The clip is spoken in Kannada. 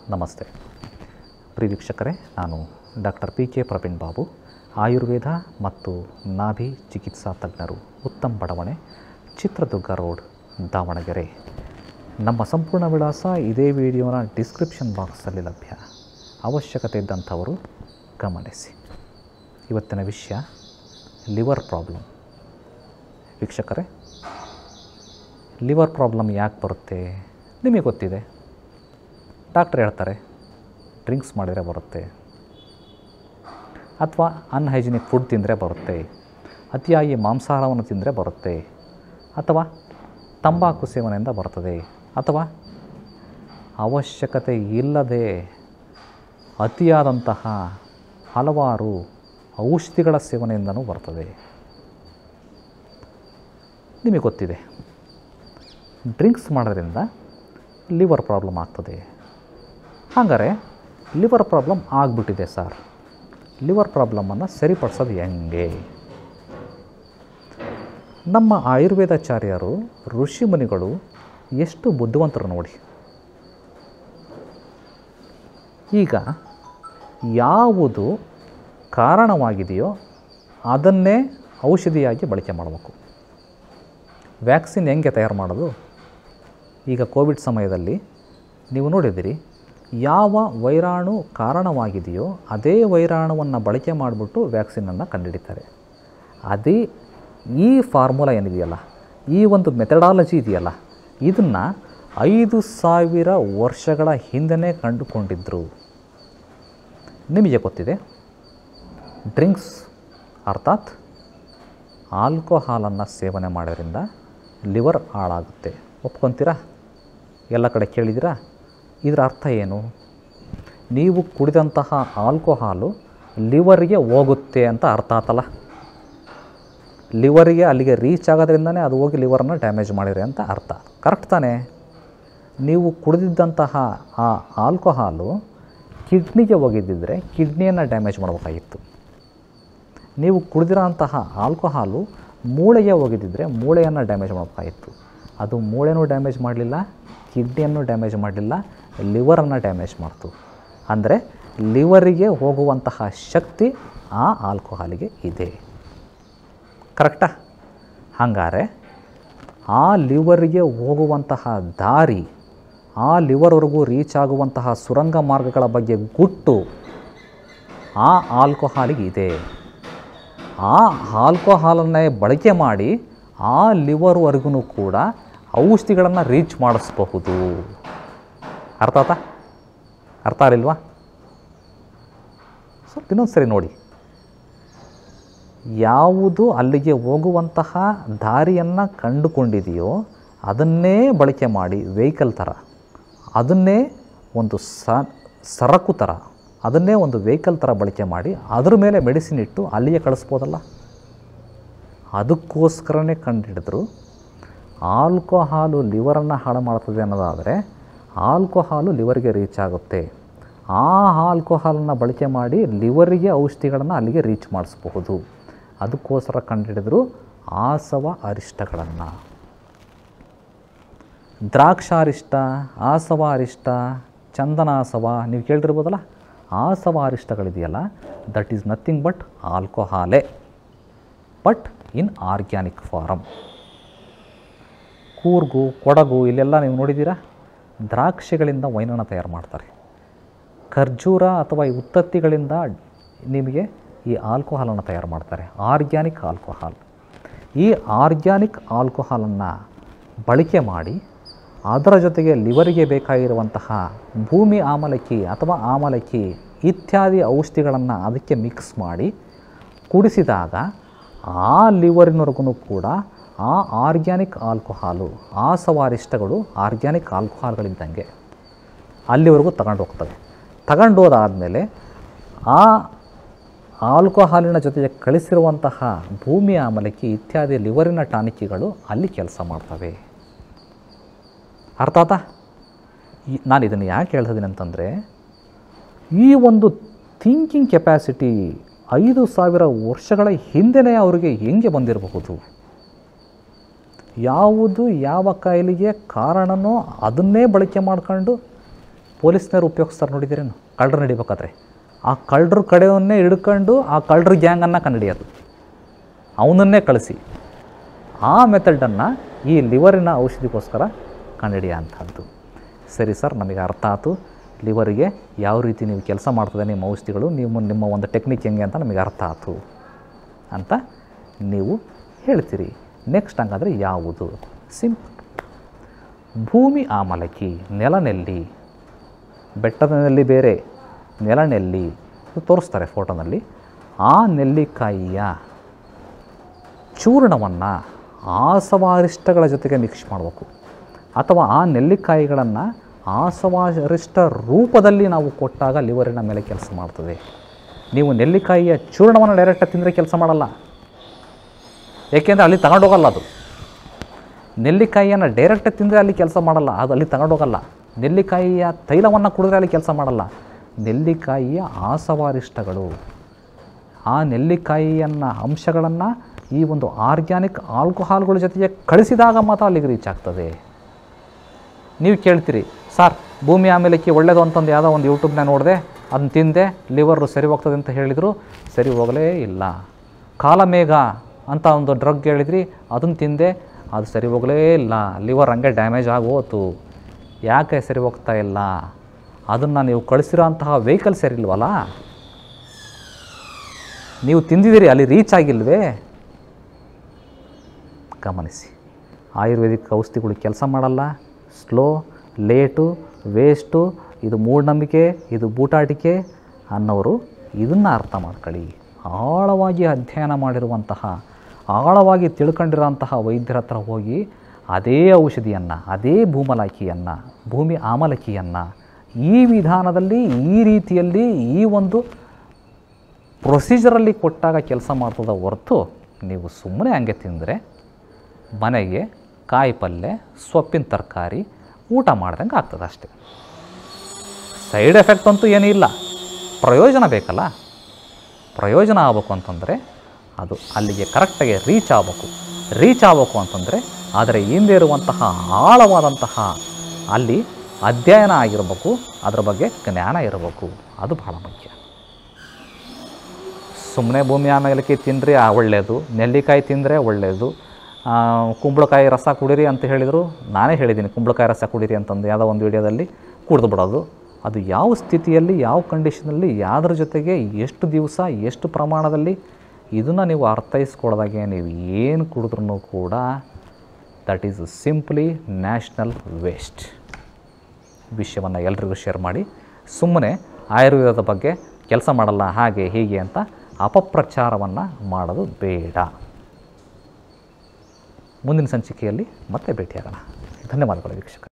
ನಮಸ್ತೆ ಪ್ರಿಯ ವೀಕ್ಷಕರೇ ನಾನು doctor P K Praveen Babu Ayurveda ಮತ್ತು ನಾಭಿ ಚಿಕಿತ್ಸಾ ತಜ್ಞರು ಉತ್ತಮ್ ಬಡಾವಣೆ ಚಿತ್ರದುರ್ಗ ರೋಡ್ ದಾವಣಗೆರೆ ನಮ್ಮ ಸಂಪೂರ್ಣ ವಿಳಾಸ ಇದೇ ವಿಡಿಯೋನ ಡಿಸ್ಕ್ರಿಪ್ಷನ್ ಬಾಕ್ಸಲ್ಲಿ ಲಭ್ಯ ಅವಶ್ಯಕತೆ ಇದ್ದಂಥವರು ಗಮನಿಸಿ ಇವತ್ತಿನ ವಿಷಯ ಲಿವರ್ ಪ್ರಾಬ್ಲಮ್ ವೀಕ್ಷಕರೇ ಲಿವರ್ ಪ್ರಾಬ್ಲಮ್ ಯಾಕೆ ಬರುತ್ತೆ ನಿಮಗೆ ಗೊತ್ತಿದೆ ಡಾಕ್ಟ್ರ್ ಹೇಳ್ತಾರೆ ಡ್ರಿಂಕ್ಸ್ ಮಾಡಿದರೆ ಬರುತ್ತೆ ಅಥವಾ ಅನ್ಹೈಜಿನಿಕ್ ಫುಡ್ ತಿಂದರೆ ಬರುತ್ತೆ ಅತಿಯಾಗಿ ಮಾಂಸಾಹಾರವನ್ನು ತಿಂದರೆ ಬರುತ್ತೆ ಅಥವಾ ತಂಬಾಕು ಸೇವನೆಯಿಂದ ಬರ್ತದೆ ಅಥವಾ ಅವಶ್ಯಕತೆ ಇಲ್ಲದೆ ಅತಿಯಾದಂತಹ ಹಲವಾರು ಔಷಧಿಗಳ ಸೇವನೆಯಿಂದನೂ ಬರ್ತದೆ ನಿಮಗೆ ಗೊತ್ತಿದೆ ಡ್ರಿಂಕ್ಸ್ ಮಾಡೋದ್ರಿಂದ ಲಿವರ್ ಪ್ರಾಬ್ಲಮ್ ಆಗ್ತದೆ ಹಾಗಾದರೆ ಲಿವರ್ ಪ್ರಾಬ್ಲಮ್ ಆಗಿಬಿಟ್ಟಿದೆ ಸರ್ ಲಿವರ್ ಪ್ರಾಬ್ಲಮನ್ನು ಸರಿಪಡಿಸೋದು ಹೆಂಗೆ ನಮ್ಮ ಆಯುರ್ವೇದಾಚಾರ್ಯರು ಋಷಿಮುನಿಗಳು ಎಷ್ಟು ಬುದ್ಧಿವಂತರು ನೋಡಿ ಈಗ ಯಾವುದು ಕಾರಣವಾಗಿದೆಯೋ ಅದನ್ನೇ ಔಷಧಿಯಾಗಿ ಬಳಕೆ ಮಾಡಬೇಕು ವ್ಯಾಕ್ಸಿನ್ ಹೆಂಗೆ ತಯಾರು ಮಾಡೋದು ಈಗ ಕೋವಿಡ್ ಸಮಯದಲ್ಲಿ ನೀವು ನೋಡಿದಿರಿ ಯಾವ ವೈರಾಣು ಕಾರಣವಾಗಿದೆಯೋ ಅದೇ ವೈರಾಣುವನ್ನು ಬಳಕೆ ಮಾಡಿಬಿಟ್ಟು ವ್ಯಾಕ್ಸಿನನ್ನು ಕಂಡುಹಿಡಿತಾರೆ ಅದೇ ಈ ಫಾರ್ಮುಲಾ ಏನಿದೆಯಲ್ಲ ಈ ಒಂದು ಮೆಥಡಾಲಜಿ ಇದೆಯಲ್ಲ ಇದನ್ನು ಐದು ಸಾವಿರ ವರ್ಷಗಳ ಹಿಂದೆನೇ ಕಂಡುಕೊಂಡಿದ್ದರು ನಿಮಗೆ ಗೊತ್ತಿದೆ ಡ್ರಿಂಕ್ಸ್ ಅರ್ಥಾತ್ ಆಲ್ಕೋಹಾಲನ್ನು ಸೇವನೆ ಮಾಡೋದ್ರಿಂದ ಲಿವರ್ ಹಾಳಾಗುತ್ತೆ ಒಪ್ಕೊತೀರಾ ಎಲ್ಲ ಕಡೆ ಕೇಳಿದ್ದೀರಾ ಇದರ ಅರ್ಥ ಏನು ನೀವು ಕುಡಿದಂತಹ ಆಲ್ಕೋಹಾಲು ಲಿವರಿಗೆ ಹೋಗುತ್ತೆ ಅಂತ ಅರ್ಥ ಆತಲ್ಲ ಲಿವರಿಗೆ ಅಲ್ಲಿಗೆ ರೀಚ್ ಆಗೋದ್ರಿಂದನೇ ಅದು ಹೋಗಿ ಲಿವರನ್ನು ಡ್ಯಾಮೇಜ್ ಮಾಡಿರಿ ಅಂತ ಅರ್ಥ ಕರೆಕ್ಟ್ ತಾನೇ ನೀವು ಕುಡಿದಿದ್ದಂತಹ ಆ ಆಲ್ಕೋಹಾಲು ಕಿಡ್ನಿಗೆ ಹೋಗಿದ್ದಿದ್ರೆ ಕಿಡ್ನಿಯನ್ನು ಡ್ಯಾಮೇಜ್ ಮಾಡಬೇಕಾಗಿತ್ತು ನೀವು ಕುಡಿದಿರೋ ಅಂತಹ ಆಲ್ಕೋಹಾಲು ಮೂಳೆಗೆ ಹೋಗಿದ್ದಿದ್ರೆ ಮೂಳೆಯನ್ನು ಡ್ಯಾಮೇಜ್ ಮಾಡಬೇಕಾಗಿತ್ತು ಅದು ಮೂಳೆನೂ ಡ್ಯಾಮೇಜ್ ಮಾಡಲಿಲ್ಲ ಕಿಡ್ನಿಯನ್ನು ಡ್ಯಾಮೇಜ್ ಮಾಡಲಿಲ್ಲ ಲಿವರನ್ನು ಡ್ಯಾಮೇಜ್ ಮಾಡ್ತು ಅಂದರೆ ಲಿವರಿಗೆ ಹೋಗುವಂತಹ ಶಕ್ತಿ ಆ ಆಲ್ಕೋಹಾಲಿಗೆ ಇದೆ ಕರೆಕ್ಟಾ ಹಾಗಾದರೆ ಆ ಲಿವರಿಗೆ ಹೋಗುವಂತಹ ದಾರಿ ಆ ಲಿವರ್ವರೆಗೂ ರೀಚ್ ಆಗುವಂತಹ ಸುರಂಗ ಮಾರ್ಗಗಳ ಬಗ್ಗೆ ಗುಟ್ಟು ಆ ಆಲ್ಕೋಹಾಲಿಗೆ ಇದೆ ಆ ಆಲ್ಕೋಹಾಲನ್ನೇ ಬಳಕೆ ಮಾಡಿ ಆ ಲಿವರ್ವರೆಗೂ ಕೂಡ ಔಷಧಿಗಳನ್ನು ರೀಚ್ ಮಾಡಿಸಬಹುದು ಅರ್ಥ ಆತಾ ಅರ್ಥ ಆಗಲಿಲ್ವಾ ಸ್ವಲ್ಪ ಇನ್ನೊಂದು ಸರಿ ನೋಡಿ ಯಾವುದು ಅಲ್ಲಿಗೆ ಹೋಗುವಂತಹ ದಾರಿಯನ್ನು ಕಂಡುಕೊಂಡಿದೆಯೋ ಅದನ್ನೇ ಬಳಕೆ ಮಾಡಿ ವೆಹಿಕಲ್ ಥರ ಅದನ್ನೇ ಒಂದು ಸ ಸರಕು ಥರ ಅದನ್ನೇ ಒಂದು ವೆಹಿಕಲ್ ಥರ ಬಳಕೆ ಮಾಡಿ ಅದ್ರ ಮೇಲೆ ಮೆಡಿಸಿನ್ ಇಟ್ಟು ಅಲ್ಲಿಗೆ ಕಳಿಸ್ಬೋದಲ್ಲ ಅದಕ್ಕೋಸ್ಕರನೇ ಕಂಡುಹಿಡಿದ್ರು ಆಲ್ಕೋಹಾಲು ಲಿವರನ್ನು ಹಾಳು ಮಾಡ್ತದೆ ಅನ್ನೋದಾದರೆ ಆಲ್ಕೋಹಾಲು ಲಿವರ್ಗೆ ರೀಚ್ ಆಗುತ್ತೆ ಆ ಆಲ್ಕೋಹಾಲನ್ನು ಬಳಕೆ ಮಾಡಿ ಲಿವರಿಗೆ ಔಷಧಿಗಳನ್ನು ಅಲ್ಲಿಗೆ ರೀಚ್ ಮಾಡಿಸ್ಬಹುದು ಅದಕ್ಕೋಸ್ಕರ ಕಂಡುಹಿಡಿದ್ರು ಆಸವ ಅರಿಷ್ಟಗಳನ್ನು ದ್ರಾಕ್ಷಾರಿಷ್ಟ ಆಸವ ಅರಿಷ್ಟ ಚಂದನಾಸವ ನೀವು ಕೇಳಿರ್ಬೋದಲ್ಲ ಆಸವ ಅರಿಷ್ಟಗಳಿದೆಯಲ್ಲ ದಟ್ ಈಸ್ ನಥಿಂಗ್ ಬಟ್ ಆಲ್ಕೋಹಾಲೇ but in organic form Coorg Kodagu ಇಲ್ಲೆಲ್ಲ ನೀವು ನೋಡಿದ್ದೀರಾ ದ್ರಾಕ್ಷಿಗಳಿಂದ ವೈನನ್ನು ತಯಾರು ಮಾಡ್ತಾರೆ ಖರ್ಜೂರ ಅಥವಾ ಈ ಉತ್ತತ್ತಿಗಳಿಂದ ನಿಮಗೆ ಈ ಆಲ್ಕೋಹಾಲನ್ನು ತಯಾರು ಮಾಡ್ತಾರೆ ಆರ್ಗ್ಯಾನಿಕ್ ಆಲ್ಕೋಹಾಲ್ ಈ ಆರ್ಗ್ಯಾನಿಕ್ ಆಲ್ಕೋಹಾಲನ್ನು ಬಳಕೆ ಮಾಡಿ ಅದರ ಜೊತೆಗೆ ಲಿವರಿಗೆ ಬೇಕಾಗಿರುವಂತಹ ಭೂಮಿ ಆಮಲಕ್ಕಿ ಅಥವಾ ಆಮಲಕ್ಕಿ ಇತ್ಯಾದಿ ಔಷಧಿಗಳನ್ನು ಅದಕ್ಕೆ ಮಿಕ್ಸ್ ಮಾಡಿ ಕುಡಿಸಿದಾಗ ಆ ಲಿವರಿನವರೆಗೂ ಕೂಡ ಆ ಆರ್ಗ್ಯಾನಿಕ್ ಆಲ್ಕೋಹಾಲು ಆ ಸವಾರಿಷ್ಟಗಳು ಆರ್ಗ್ಯಾನಿಕ್ ಆಲ್ಕೋಹಾಲ್ಗಳಿದ್ದಂಗೆ ಅಲ್ಲಿವರೆಗೂ ತಗೊಂಡು ಹೋಗ್ತವೆ ತಗೊಂಡು ಹೋದಾದಮೇಲೆ ಆ ಆಲ್ಕೋಹಾಲಿನ ಜೊತೆಗೆ ಕಳಿಸಿರುವಂತಹ ಭೂಮಿ ಆಮಲಕ್ಕಿ ಇತ್ಯಾದಿ ಲಿವರಿನ ಟಾನಿಕ್ಕಿಗಳು ಅಲ್ಲಿ ಕೆಲಸ ಮಾಡ್ತವೆ ಅರ್ಥ ಆತಾ ಈ- ನಾನು ಇದನ್ನು ಯಾಕೆ ಹೇಳ್ತಿದ್ದೀನಿ ಅಂತಂದರೆ ಈ ಒಂದು ಥಿಂಕಿಂಗ್ ಕೆಪ್ಯಾಸಿಟಿ ಐದು ಸಾವಿರ ವರ್ಷಗಳ ಹಿಂದೆಯೇ ಅವರಿಗೆ ಹೆಂಗೆ ಬಂದಿರಬಹುದು ಯಾವುದು ಯಾವ ಕಾಯಿಲೆಗೆ ಕಾರಣನೋ ಅದನ್ನೇ ಬಳಕೆ ಮಾಡ್ಕೊಂಡು ಪೊಲೀಸ್ನವ್ರು ಉಪಯೋಗಿಸ್ತಾರೆ ನೋಡಿದ್ದೀರೇನು ಕಳ್ಳರು ನಡಿಬೇಕಾದ್ರೆ ಆ ಕಳ್ಳರ ಕಡೆಯನ್ನೇ ಹಿಡ್ಕೊಂಡು ಆ ಕಳ್ಳರ ಗ್ಯಾಂಗನ್ನು ಕಂಡುಹಿಡಿಯೋದು ಅವನನ್ನೇ ಕಳಿಸಿ ಆ ಮೆಥಡನ್ನು ಈ ಲಿವರಿನ ಔಷಧಿಗೋಸ್ಕರ ಕಂಡುಹಿಡಿಯೋ ಅಂಥದ್ದು ಸರಿ ಸರ್ ನಮಗೆ ಅರ್ಥ ಆಯಿತು ಲಿವರಿಗೆ ಯಾವ ರೀತಿ ನೀವು ಕೆಲಸ ಮಾಡ್ತದೆ ನಿಮ್ಮ ಔಷಧಿಗಳು ನೀವು ನಿಮ್ಮ ಒಂದು ಟೆಕ್ನಿಕ್ ಹೆಂಗೆ ಅಂತ ನಮಗೆ ಅರ್ಥ ಆಯಿತು ಅಂತ ನೀವು ಹೇಳ್ತೀರಿ ನೆಕ್ಸ್ಟ್ ಹಂಗಾದರೆ ಯಾವುದು ಸಿಂಪಲ್ ಭೂಮಿ ಆಮಲಕಿ ನೆಲನೆಲ್ಲಿ ಬೆಟ್ಟದ ನೆಲ್ಲಿ ಬೇರೆ ನೆಲನೆಲ್ಲಿ ಇದು ತೋರಿಸ್ತಾರೆ ಫೋಟೋನಲ್ಲಿ ಆ ನೆಲ್ಲಿಕಾಯಿಯ ಚೂರ್ಣವನ್ನು ಆಸವಾರಿಷ್ಟಗಳ ಜೊತೆಗೆ ಮಿಕ್ಸ್ ಮಾಡಬೇಕು ಅಥವಾ ಆ ನೆಲ್ಲಿಕಾಯಿಗಳನ್ನು ಆಸವಾರಿಷ್ಟ ರೂಪದಲ್ಲಿ ನಾವು ಕೊಟ್ಟಾಗ ಲಿವರಿನ ಮೇಲೆ ಕೆಲಸ ಮಾಡ್ತದೆ ನೀವು ನೆಲ್ಲಿಕಾಯಿಯ ಚೂರ್ಣವನ್ನು ಡೈರೆಕ್ಟಾಗಿ ತಿಂದರೆ ಕೆಲಸ ಮಾಡಲ್ಲ ಏಕೆಂದರೆ ಅಲ್ಲಿ ತಗೊಂಡೋಗಲ್ಲ ಅದು ನೆಲ್ಲಿಕಾಯಿಯನ್ನು ಡೈರೆಕ್ಟಾಗಿ ತಿಂದರೆ ಅಲ್ಲಿ ಕೆಲಸ ಮಾಡಲ್ಲ ಅದು ಅಲ್ಲಿ ತಗೊಂಡೋಗಲ್ಲ ನೆಲ್ಲಿಕಾಯಿಯ ತೈಲವನ್ನು ಕುಡಿದ್ರೆ ಅಲ್ಲಿ ಕೆಲಸ ಮಾಡಲ್ಲ ನೆಲ್ಲಿಕಾಯಿಯ ಆಸವಾರಿಷ್ಟಗಳು ಆ ನೆಲ್ಲಿಕಾಯಿಯನ್ನು ಅಂಶಗಳನ್ನು ಈ ಒಂದು ಆರ್ಗ್ಯಾನಿಕ್ ಆಲ್ಕೋಹಾಲ್ಗಳ ಜೊತೆಗೆ ಕಳಿಸಿದಾಗ ಮಾತ್ರ ಅಲ್ಲಿಗೆ ರೀಚ್ ಆಗ್ತದೆ ನೀವು ಕೇಳ್ತೀರಿ ಸರ್ ಭೂಮಿ ಆಮೇಲಕ್ಕೆ ಒಳ್ಳೇದು ಅಂತಂದು ಯಾವುದೋ ಒಂದು ಯೂಟ್ಯೂಬ್ನ ನೋಡಿದೆ ಅದನ್ನ ತಿಂದೆ ಲಿವರು ಸರಿ ಹೋಗ್ತದೆ ಅಂತ ಹೇಳಿದರು ಸರಿ ಹೋಗಲೇ ಇಲ್ಲ ಕಾಲಮೇಘ ಅಂತ ಒಂದು ಡ್ರಗ್ ಹೇಳಿದ್ರಿ ಅದನ್ನು ತಿಂದೆ ಅದು ಸರಿ ಹೋಗಲೇ ಇಲ್ಲ ಲಿವರ್ ಹಂಗೆ ಡ್ಯಾಮೇಜ್ ಆಗೋತು ಯಾಕೆ ಸರಿ ಹೋಗ್ತಾ ಇಲ್ಲ ಅದನ್ನು ನೀವು ಕಳಿಸಿರೋ ಅಂತಹ ವೆಹಿಕಲ್ ಸರಿ ಇಲ್ವಲ್ಲ ನೀವು ತಿಂದಿದ್ದೀರಿ ಅಲ್ಲಿ ರೀಚ್ ಆಗಿಲ್ವೇ ಗಮನಿಸಿ ಆಯುರ್ವೇದಿಕ್ ಔಷಧಿಗಳು ಕೆಲಸ ಮಾಡಲ್ಲ ಸ್ಲೋ ಲೇಟು ವೇಸ್ಟು ಇದು ಮೂಢನಂಬಿಕೆ ಇದು ಬೂಟಾಟಿಕೆ ಅನ್ನೋರು ಇದನ್ನು ಅರ್ಥ ಮಾಡ್ಕೊಳ್ಳಿ ಆಳವಾಗಿ ಅಧ್ಯಯನ ಮಾಡಿರುವಂತಹ ಆಳವಾಗಿ ತಿಳ್ಕೊಂಡಿರೋಂತಹ ವೈದ್ಯರ ಹತ್ರ ಹೋಗಿ ಅದೇ ಔಷಧಿಯನ್ನು ಅದೇ ಭೂಮಲಾಕಿಯನ್ನು ಭೂಮಿ ಆಮಲಕಿಯನ್ನು ಈ ವಿಧಾನದಲ್ಲಿ ಈ ರೀತಿಯಲ್ಲಿ ಈ ಒಂದು ಪ್ರೊಸೀಜರಲ್ಲಿ ಕೊಟ್ಟಾಗ ಕೆಲಸ ಮಾಡ್ತದ ಹೊರತು ನೀವು ಸುಮ್ಮನೆ ಹಂಗೆ ತಿಂದರೆ ಮನೆಗೆ ಕಾಯಿ ಪಲ್ಯ ಸೊಪ್ಪಿನ ತರಕಾರಿ ಊಟ ಮಾಡ್ದಂಗೆ ಆಗ್ತದೆ ಅಷ್ಟೆ ಸೈಡ್ ಎಫೆಕ್ಟ್ ಅಂತೂ ಏನೂ ಇಲ್ಲ ಪ್ರಯೋಜನ ಬೇಕಲ್ಲ ಪ್ರಯೋಜನ ಆಗಬೇಕು ಅಂತಂದರೆ ಅದು ಅಲ್ಲಿಗೆ ಕರೆಕ್ಟಾಗಿ ರೀಚ್ ಆಗಬೇಕು ರೀಚ್ ಆಗಬೇಕು ಅಂತಂದರೆ ಅದರ ಹಿಂದೆ ಇರುವಂತಹ ಆಳವಾದಂತಹ ಅಲ್ಲಿ ಅಧ್ಯಯನ ಆಗಿರಬೇಕು ಅದರ ಬಗ್ಗೆ ಜ್ಞಾನ ಇರಬೇಕು ಅದು ಬಹಳ ಮುಖ್ಯ ಸುಮ್ಮನೆ ಭೂಮಿ ಆಮೇಲಕ್ಕೆ ತಿನ್ನಿರಿ ಒಳ್ಳೆಯದು ನೆಲ್ಲಿಕಾಯಿ ತಿಂದರೆ ಒಳ್ಳೆಯದು ಆ, ಕುಂಬಳಕಾಯಿ ರಸ ಕುಡೀರಿ ಅಂತ ಹೇಳಿದರು ನಾನೇ ಹೇಳಿದ್ದೀನಿ ಕುಂಬಳಕಾಯಿ ರಸ ಕುಡೀರಿ ಅಂತಂದು ಯಾವುದೋ ಒಂದು ವಿಡಿಯೋದಲ್ಲಿ ಕುಡಿದು ಬಿಡೋದು ಅದು ಯಾವ ಸ್ಥಿತಿಯಲ್ಲಿ ಯಾವ ಕಂಡೀಷನಲ್ಲಿ ಯಾವುದ್ರ ಜೊತೆಗೆ ಎಷ್ಟು ದಿವಸ ಎಷ್ಟು ಪ್ರಮಾಣದಲ್ಲಿ ಇದನ್ನು ನೀವು ಅರ್ಥೈಸ್ಕೊಳ್ದಾಗೆ ನೀವು ಏನು ಕುಡಿದ್ರೂ ಕೂಡ that is simply national waste ವಿಷಯವನ್ನು ಎಲ್ರಿಗೂ ಶೇರ್ ಮಾಡಿ ಸುಮ್ಮನೆ ಆಯುರ್ವೇದದ ಬಗ್ಗೆ ಕೆಲಸ ಮಾಡಲ್ಲ ಹಾಗೆ ಹೀಗೆ ಅಂತ ಅಪಪ್ರಚಾರವನ್ನು ಮಾಡೋದು ಬೇಡ ಮುಂದಿನ ಸಂಚಿಕೆಯಲ್ಲಿ ಮತ್ತೆ ಭೇಟಿಯಾಗೋಣ ಧನ್ಯವಾದಗಳು ವೀಕ್ಷಕ